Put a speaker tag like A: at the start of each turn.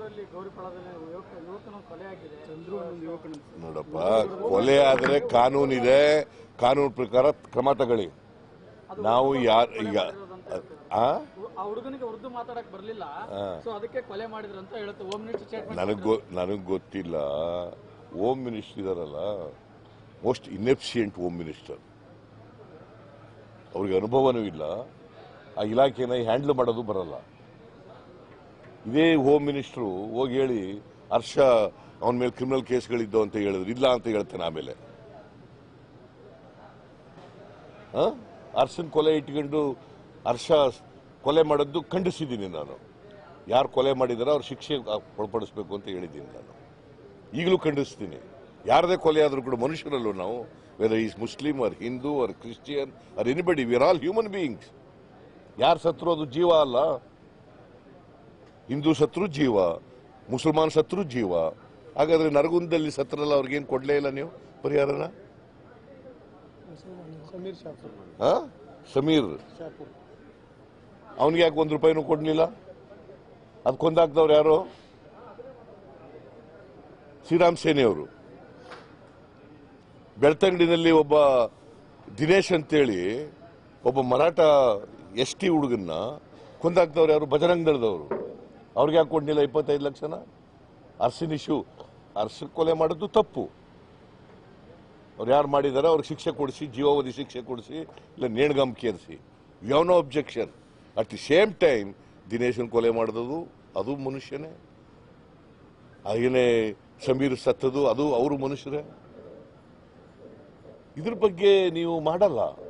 A: ಚಂದ್ರೂರಲ್ಲಿ ಗೌರಿಪಾಳದಲ್ಲಿ ಯುವಕ ಯುವಕನ ಕೊಲೆ ಆಗಿದೆ ಚಂದ್ರು ಯುವಕನ
B: ನೋಡಪ್ಪ ಕೊಲೆ ಆದರೆ ಕಾನೂನಿದೆ ಕಾನೂನು ಪ್ರಕಾರ ಕ್ರಮ ತಗೊಳ್ಳಿ ನಾವು ಯಾರು ಈಗ ಆ
A: ಆ ಹುಡುಗನಿಗೆ ಉರ್ದು ಮಾತಾಡಕ್ ಬರ್ಲಿಲ್ಲ ಸೊ ಅದಕ್ಕೆ ಕೊಲೆ ಮಾಡಿದ್ರು ಅಂತ ಹೇಳುತ್ತೆ ಹೋಮ್ ಮಿನಿಸ್ಟರ್ ಸ್ಟೇಟ್ಮೆಂಟ್
B: ನನಗೆ ಗೊ ನನಗೆ ಗೊತ್ತಿಲ್ಲ ಹೋಮ್ ಮಿನಿಸ್ಟರ್ ಇದಾರಲ್ಲ ಮೋಸ್ಟ್ ಇನ್ಎಫಿಷಿಯಂಟ್ ಹೋಮ್ ಮಿನಿಸ್ಟರ್ ಅವ್ರಿಗೆ ಅನುಭವನೂ ಇಲ್ಲ ಆ ಇಲಾಖೆನ ಹ್ಯಾಂಡಲ್ ಮಾಡೋದು ಬರಲ್ಲ ಇದೇ ಹೋಮ್ ಮಿನಿಸ್ಟ್ರು ಹೋಗಿ ಹೇಳಿ ಹರ್ಷ ಅವನ ಮೇಲೆ ಕ್ರಿಮಿನಲ್ ಕೇಸ್ಗಳಿದ್ದು ಅಂತ ಹೇಳಿದ್ರು ಇಲ್ಲ ಅಂತ ಹೇಳ್ತಾನೆ ಆಮೇಲೆ ಆ? ಹರ್ಷನ್ ಕೊಲೆ ಇಟ್ಕೊಂಡು ಹರ್ಷ ಕೊಲೆ ಮಾಡೋದು ಖಂಡಿಸಿದ್ದೀನಿ ನಾನು ಯಾರು ಕೊಲೆ ಮಾಡಿದಾರೋ ಅವ್ರ ಶಿಕ್ಷೆ ಒಳಪಡಿಸ್ಬೇಕು ಅಂತ ಹೇಳಿದ್ದೀನಿ ನಾನು ಈಗಲೂ ಖಂಡಿಸ್ತೀನಿ ಯಾರದೇ ಕೊಲೆ ಆದರೂ ಕೂಡ ಮನುಷ್ಯರಲ್ಲೂ ನಾವು whether is Muslim or Hindu or Christian or anybody we are all human beings ಯಾರು ಸತ್ರು ಅದು ಜೀವ ಅಲ್ಲ ಹಿಂದೂ ಸತ್ರು ಜೀವ ಮುಸಲ್ಮಾನ್ ಸತ್ರು ಜೀವ ಹಾಗಾದ್ರೆ ನರಗುಂದದಲ್ಲಿ ಸತ್ರಲ್ಲ ಅವ್ರಿಗೇನು ಕೊಡ್ಲೇ ಇಲ್ಲ ನೀವು ಪರಿಹಾರನ
A: ಸಮೀರ್ ಶಾಪುರ್
B: ಆ? ಸಮೀರ್
A: ಶಾಪುರ್
B: ಅವನಿಗೆ ಯಾಕೆ ಒಂದು ರೂಪಾಯಿನೂ ಕೊಡ್ಲಿಲ್ಲ ಅದು ಕೊಂದಾಕ್ದವ್ರು ಯಾರು ಶ್ರೀರಾಮ್ ಸೇನೆಯವರು ಬೆಳ್ತಂಗಡಿನಲ್ಲಿ ಒಬ್ಬ ದಿನೇಶ್ ಅಂತೇಳಿ ಒಬ್ಬ ಮರಾಠ ಎಸ್ ಟಿ ಹುಡುಗನ್ನ ಕೊಂದಾಕ್ದವ್ರು ಯಾರು ಬಜರಂಗ್ ದಳದವರು ಅವ್ರಿಗೆ ಯಾಕೆ ಕೊಡ್ಲಿಲ್ಲ ಇಪ್ಪತ್ತೈದು ಲಕ್ಷನ ಅರ್ಸಿನ್ ಇಶ್ಯೂ ಅರ್ಸ ಕೊಲೆ ಮಾಡೋದು ತಪ್ಪು ಅವ್ರು ಯಾರು ಮಾಡಿದಾರೆ ಅವ್ರಿಗೆ ಶಿಕ್ಷೆ ಕೊಡಿಸಿ ಜೀವಾವಧಿ ಶಿಕ್ಷೆ ಕೊಡಿಸಿ ಇಲ್ಲ ನೇಣ್ಗಂಬ್ ಕೇರಿಸಿ you have no objection at the same time ದಿನೇಶನ್ ಕೊಲೆ ಮಾಡಿದದು ಅದು ಮನುಷ್ಯನೇ ಹಾಗೇನೆ ಸಮೀರ್ ಸತ್ತದು ಅದು ಅವರು ಮನುಷ್ಯರೇ ಇದ್ರ ಬಗ್ಗೆ ನೀವು ಮಾಡಲ್ಲ